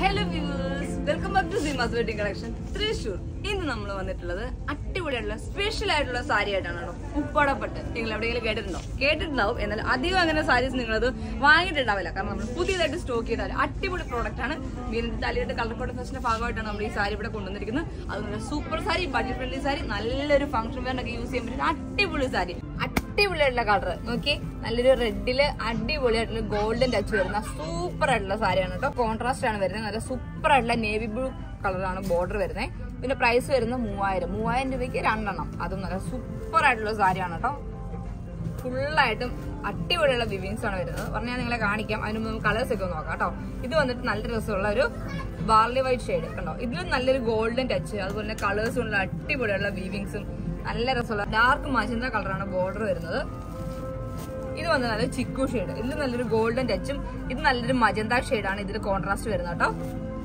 Hello viewers welcome back to Seemas wedding collection Thrissur ഇന്ന് നമ്മൾ വന്നിട്ടുള്ളത് അടിപൊളിയായിട്ടുള്ള സ്പെഷ്യൽ ആയിട്ടുള്ള സാരി ആയിട്ടാണ് കേട്ടോ ഉപ്പടപ്പെട്ട് നിങ്ങൾ എവിടെയെങ്കിലും കേട്ടിട്ടുണ്ടോ കേട്ടിട്ടുണ്ടാവും എന്നാൽ അധികം അങ്ങനെ സാരീസ് നിങ്ങളത് വാങ്ങിയിട്ടുണ്ടാവില്ല കാരണം നമ്മൾ പുതിയതായിട്ട് സ്റ്റോക്ക് ചെയ്ത ഒരു അടിപൊളി പ്രോഡക്റ്റ് ആണ് മീനിന്റെ തലയുടെ കളർ കോഡ് ഫെസ്റ്റിന്റെ ഭാഗമായിട്ടാണ് നമ്മൾ ഈ സാരി ഇവിടെ കൊണ്ടുവന്നിരിക്കുന്നത് അത് നല്ല super sari budget friendly sari നല്ലൊരു ഫംഗ്ഷൻ വെയറിനൊക്കെ യൂസ് ചെയ്യാൻ പറ്റുന്ന അടിപൊളി സാരി അടിപൊളിയായിട്ടുള്ള കളർ നോക്കി നല്ലൊരു റെഡില് അടിപൊളിയായിട്ടുള്ള ഗോൾഡൻ ടച്ച് വരുന്ന സൂപ്പർ ആയിട്ടുള്ള സാരിയാണ് കേട്ടോ കോൺട്രാസ്റ്റ് ആണ് വരുന്നത് നല്ല സൂപ്പർ ആയിട്ടുള്ള നേവി ബ്ലൂ കളറാണ് ബോർഡർ വരുന്നത് പിന്നെ പ്രൈസ് വരുന്നത് മൂവായിരം മൂവായിരം രൂപയ്ക്ക് രണ്ടെണ്ണം അതും നല്ല സൂപ്പർ ആയിട്ടുള്ള സാരിയാണ് കേട്ടോ ഫുള്ളായിട്ടും അടിപൊളിയുള്ള വിവിങ്സ് ആണ് വരുന്നത് പറഞ്ഞാൽ നിങ്ങളെ കാണിക്കാം അതിന് മുമ്പ് കളേഴ്സ് ഒക്കെ ഒന്ന് നോക്കാം കേട്ടോ ഇത് വന്നിട്ട് നല്ല രസമുള്ള ഒരു ബാർലി വൈറ്റ് ഷെയ്ഡ് കണ്ടോ ഇതിലും നല്ലൊരു ഗോൾഡൻ ടച്ച് അതുപോലെ തന്നെ കളേഴ്സും ഉള്ള അടിപൊളിയുള്ള വീവിങ്സും നല്ല രസമുള്ള ഡാർക്ക് മജന്ത കളറാണ് ബോർഡർ വരുന്നത് ഇത് വന്ന് നല്ല ചിക്കു ഷെയ്ഡ് ഇതിൽ നല്ലൊരു ഗോൾഡൻ ടച്ചും ഇത് നല്ലൊരു മജന്ത ഷെയ്ഡാണ് ഇതിൽ കോൺട്രാസ്റ്റ് വരുന്നത് കേട്ടോ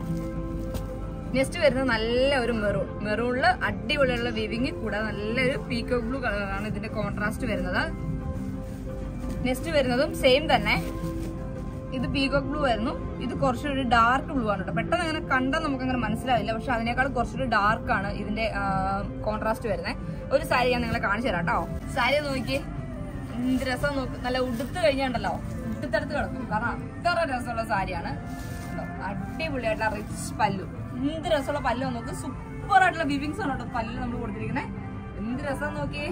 നെക്സ്റ്റ് വരുന്നത് നല്ല ഒരു മെറൂൺ മെറൂണില് അടിപൊളിയുള്ള വിവിങ് കൂടാതെ നല്ലൊരു പീക്കോ ബ്ലൂ കളറാണ് ഇതിന്റെ കോൺട്രാസ്റ്റ് വരുന്നത് നെക്സ്റ്റ് വരുന്നതും സെയിം തന്നെ ഇത് പീകോക്ക് ബ്ലൂ ആയിരുന്നു ഇത് കുറച്ചൊരു ഡാർക്ക് ബ്ലൂ ആണ് കേട്ടോ പെട്ടെന്ന് അങ്ങനെ കണ്ടാൽ നമുക്ക് അങ്ങനെ മനസ്സിലാവില്ല പക്ഷെ അതിനേക്കാൾ കുറച്ചൊരു ഡാർക്ക് ആണ് ഇതിന്റെ കോൺട്രാസ്റ്റ് വരുന്നത് ഒരു സാരി ഞാൻ നിങ്ങളെ കാണിച്ചു തരാം കേട്ടോ സാരി നോക്കിയേ എന്ത് രസം നോക്ക് നല്ല ഉടുത്ത് കഴിഞ്ഞുണ്ടല്ലോ ഉടുത്തെടുത്ത് കിടക്കും കാരണം അത്ര രസമുള്ള സാരിയാണ് കണ്ടോ? അടിപൊളിയായിട്ടുള്ള റിച്ച് പല്ലു എന്ത് രസമുള്ള പല്ലു നോക്ക് സൂപ്പർ ആയിട്ടുള്ള വിവിങ്സ് ആണ് കേട്ടോ പല്ല് നമ്മൾ കൊടുത്തിരിക്കുന്നത് എന്ത് രസം നോക്കിയേ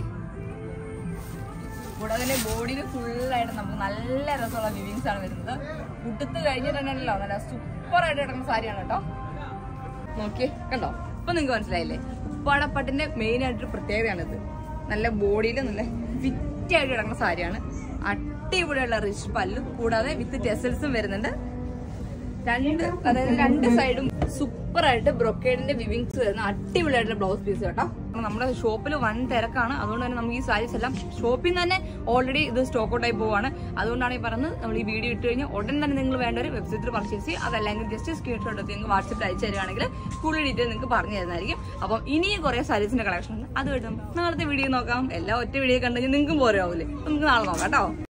കൂടാതെ തന്നെ ബോഡിയിൽ ഫുള്ളായിട്ട് നമുക്ക് നല്ല രസമുള്ള വിവിങ്സ് ആണ് വരുന്നത് ഉടുത്ത് കഴിഞ്ഞിട്ടുണ്ടല്ലോ നല്ല സൂപ്പർ ആയിട്ട് കിടക്കുന്ന സാരിയാണ് കേട്ടോ നോക്കിയേ കണ്ടോ ഇപ്പൊ നിങ്ങൾക്ക് മനസ്സിലായില്ലേ ഉപ്പാടപ്പട്ടിന്റെ മെയിൻ ആയിട്ടൊരു പ്രത്യേകതയാണിത് നല്ല ബോഡിയിൽ നല്ല ഫിറ്റ് ആയിട്ട് കിടക്കുന്ന സാരിയാണ് അടിപൊളിയുള്ള റിച്ച് പല്ലും കൂടാതെ വിത്ത് ടെസൽസും വരുന്നുണ്ട് രണ്ട് അതായത് രണ്ട് സൈഡും സൂപ്പർ ആയിട്ട് ബ്രൊക്കേഡിന്റെ വിവിങ്സ് വരുന്ന അടിപൊളിയായിട്ടുള്ള ബ്ലൗസ് പീസ് കേട്ടോ അപ്പൊ നമ്മുടെ ഷോപ്പിൽ വൻ തിരക്കാണ് അതുകൊണ്ട് തന്നെ നമുക്ക് ഈ സാരീസ് എല്ലാം ഷോപ്പിൽ നിന്ന് തന്നെ ഓൾറെഡി ഇത് സ്റ്റോക്ക് ഔട്ട് ആയി പോവാണ് അതുകൊണ്ടാണ് ഈ പറഞ്ഞത് നമ്മൾ ഈ വീഡിയോ ഇട്ട് കഴിഞ്ഞാൽ ഉടൻ തന്നെ നിങ്ങൾ വേണ്ട ഒരു വെബ്സൈറ്റിൽ പർച്ചേസ് ചെയ്യുക അതല്ലെങ്കിൽ ജസ്റ്റ് സ്ക്രീൻഷോട്ട് എടുത്ത് നിങ്ങൾക്ക് വാട്സപ്പിൽ അയച്ചു തരികയാണെങ്കിൽ ഫുൾ ഡീറ്റെയിൽ നിങ്ങൾക്ക് പറഞ്ഞു തരുന്നതായിരിക്കും അപ്പം ഇനിയും കുറേ സാരീസിന്റെ കളക്ഷൻ ഉണ്ട് അത് കിട്ടും നാളത്തെ വീഡിയോ നോക്കാം എല്ലാം ഒറ്റ വീഡിയോ കണ്ടു കഴിഞ്ഞാൽ നിങ്ങൾക്കും പോരാവില്ലേ നമുക്ക് നാളെ നോക്കാം കേട്ടോ